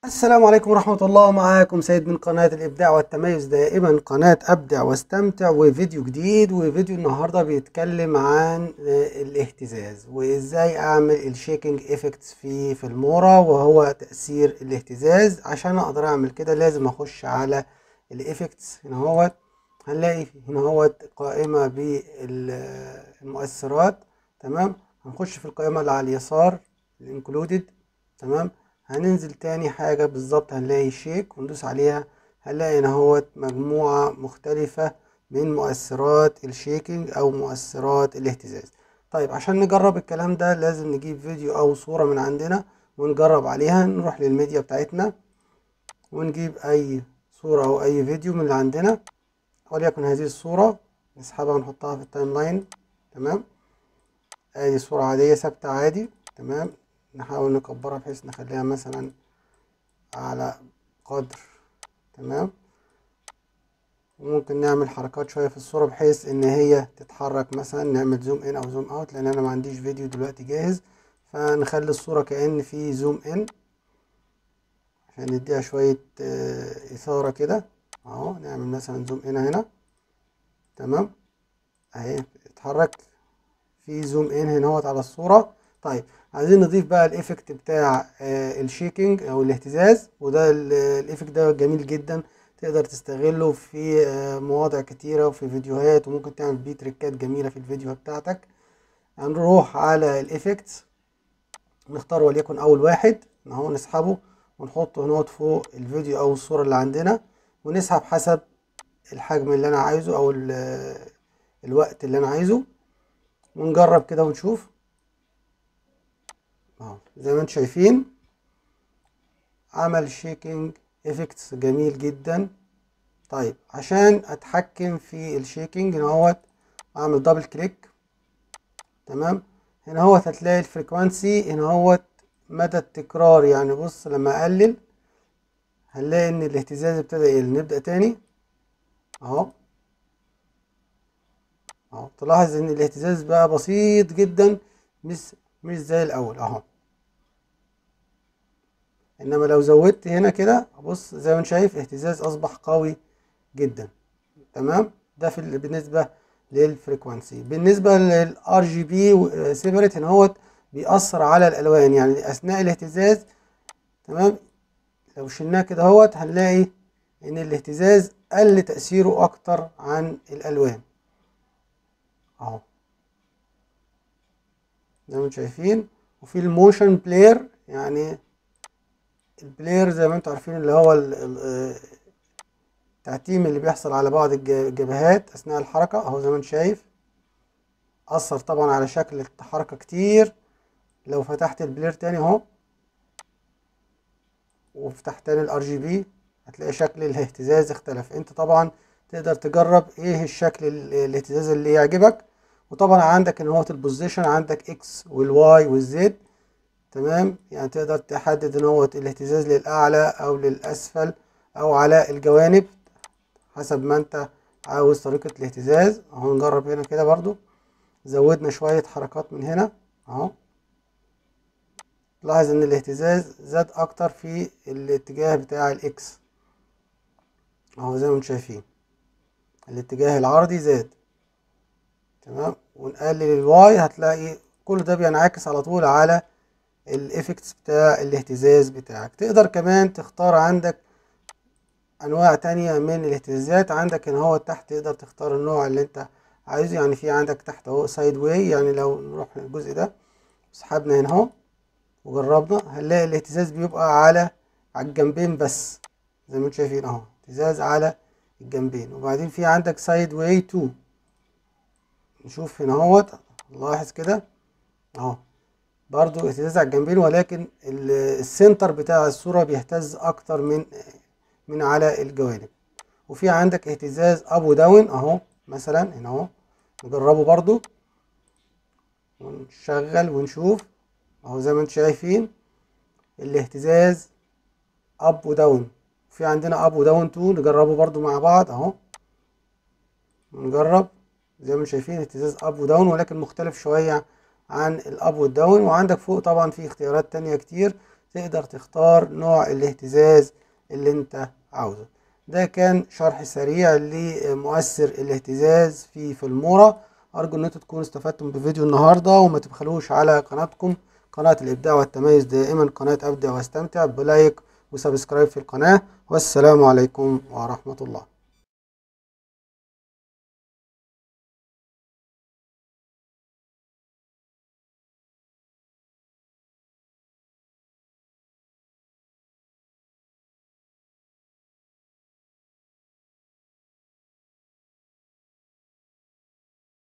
السلام عليكم ورحمة الله معاكم سيد من قناة الإبداع والتميز دائما قناة أبدع واستمتع وفيديو جديد وفيديو النهاردة بيتكلم عن آه، الاهتزاز وإزاي أعمل الشيكينج إفكتس في في المورا وهو تأثير الاهتزاز عشان أقدر أعمل كده لازم أخش على الإفكتس هنا هوت هنلاقي هنا هوت قائمة بالمؤثرات تمام هنخش في القائمة اللي على اليسار الانكلودد تمام هننزل تاني حاجة بالظبط هنلاقي شيك وندوس عليها هنلاقي هنا هوت مجموعة مختلفة من مؤثرات الشيكينج أو مؤثرات الاهتزاز طيب عشان نجرب الكلام ده لازم نجيب فيديو أو صورة من عندنا ونجرب عليها نروح للميديا بتاعتنا ونجيب أي صورة أو أي فيديو من اللي عندنا وليكن هذه الصورة نسحبها ونحطها في التايم لاين تمام ادي صورة عادية ثابتة عادي تمام نحاول نكبرها بحيث نخليها مثلا على قدر تمام وممكن نعمل حركات شوية في الصورة بحيث ان هي تتحرك مثلا نعمل زوم ان او زوم اوت لان انا ما عنديش فيديو دلوقتي جاهز فنخلي الصورة كأن في زوم ان عشان نديها شوية آه، اثارة كده اهو نعمل مثلا زوم ان هنا تمام اهي اتحرك في زوم ان هنا اهوت على الصورة طيب عايزين نضيف بقى الايفكت بتاع آه، الشيكينج او الاهتزاز وده ال- الايفكت ده جميل جدا تقدر تستغله في آه، مواضع كتيرة وفي فيديوهات وممكن تعمل بيه تريكات جميلة في الفيديو بتاعتك هنروح على الايفكتس نختار وليكن اول واحد اهو نسحبه ونحطه هنا فوق الفيديو او الصورة اللي عندنا ونسحب حسب الحجم اللي انا عايزه او ال- الوقت اللي انا عايزه ونجرب كده ونشوف اهو زي ما انتم شايفين عمل شيكينج افكتس جميل جدا طيب عشان اتحكم في الشيكينج هنا اهوت اعمل دبل كليك تمام هنا اهوت هتلاقي الفريكوانسي هنا اهوت مدى التكرار يعني بص لما اقلل هنلاقي ان الاهتزاز ابتدى يقل نبدأ تاني اهو اهو تلاحظ ان الاهتزاز بقى بسيط جدا مش مش زي الاول اهو انما لو زودت هنا كده بص زي ما انت شايف اهتزاز اصبح قوي جدا تمام ده في ال- بالنسبه للفريكوانسي بالنسبه للار جي بي سيبريت هنا هو بيأثر على الالوان يعني اثناء الاهتزاز تمام لو شلناه كده اهوت هنلاقي ان الاهتزاز قل تأثيره اكتر عن الالوان اهو زي ما انتم شايفين وفي الموشن بلاير يعني البلاير زي ما انتم عارفين اللي هو ال- ال- آه، التعتيم اللي بيحصل على بعض الج- الجبهات اثناء الحركة اهو زي ما انت شايف اثر طبعا على شكل الحركة كتير لو فتحت البلاير تاني اهو وفتحت تاني الار جي بي هتلاقي شكل الاهتزاز اختلف انت طبعا تقدر تجرب ايه الشكل ال- الاهتزاز اللي يعجبك وطبعا عندك ان هو البوزيشن عندك اكس والواي والزد تمام يعني تقدر تحدد ان هو الاهتزاز للاعلى او للاسفل او على الجوانب حسب ما انت عاوز طريقة الاهتزاز اهو نجرب هنا كده برضو زودنا شوية حركات من هنا اهو لاحظ ان الاهتزاز زاد اكتر في الاتجاه بتاع الاكس اهو زي ما انتم شايفين الاتجاه العرضي زاد تمام ونقلل الواي هتلاقي كل ده بينعكس على طول على الافكتس بتاع الاهتزاز بتاعك تقدر كمان تختار عندك انواع تانية من الاهتزازات عندك ان هو تحت تقدر تختار النوع اللي انت عايزه يعني في عندك تحت اهو سايد واي يعني لو نروح للجزء ده سحبنا هنا اهو وجربنا هنلاقي الاهتزاز بيبقى على على الجنبين بس زي ما انتم شايفين اهو اهتزاز على الجنبين وبعدين في عندك سايد واي 2 نشوف هنا اهوت لاحظ كده اهو برضو اهتزاز على الجنبين ولكن ال- السنتر بتاع الصورة بيهتز اكتر من من على الجوانب وفي عندك اهتزاز اب وداون اهو مثلا هنا اهو نجربه برضو ونشغل ونشوف اهو زي ما انتم شايفين الاهتزاز اب وداون في عندنا اب وداون 2 نجربه برضو مع بعض اهو نجرب زي ما انتم شايفين اهتزاز اب وداون ولكن مختلف شوية عن الاب والداون وعندك فوق طبعا في اختيارات تانية كتير تقدر تختار نوع الاهتزاز اللي انت عاوزه ده كان شرح سريع لمؤثر الاهتزاز في فيلمورا ارجو ان انتوا تكونوا استفدتم بفيديو النهارده وما تبخلوش على قناتكم قناة الابداع والتميز دائما قناة ابدع واستمتع بلايك وسبسكرايب في القناة والسلام عليكم ورحمة الله